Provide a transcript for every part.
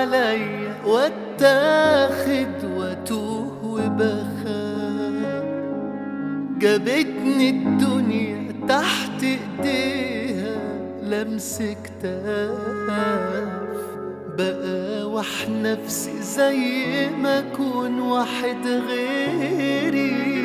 عليا واتاخد واتوه وبخاف جابتني الدنيا تحت ايديها لمس كتاف بقى وح نفسي زي ما اكون واحد غيري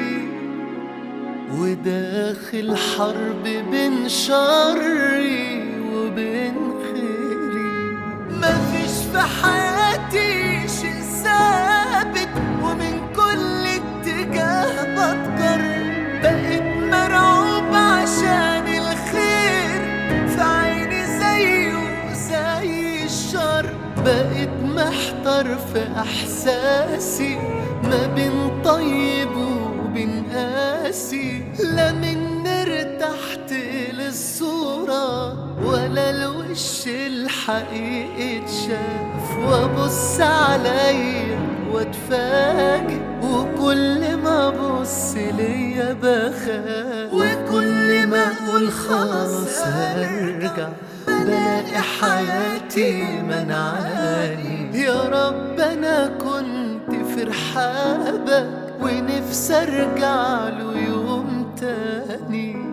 وداخل حرب بين شري وبين خيري مفيش في حياتي شيء ثابت ومن كل اتجاه بتجر بقيت مرعوب عشان الخير في عيني زيه زي الشر بقيت محتار في احساسي ما بين طيب وبين قاسي لا من ارتحت للصورة ولا الوش الحقيقي اتشاف وابص عليا واتفاجئ وكل ما ابص ليا بخاف وكل ما اقول خلاص هرجع بلاقي حياتي منعاني يا رب انا كنت في رحابك ونفسي ارجع له يوم تاني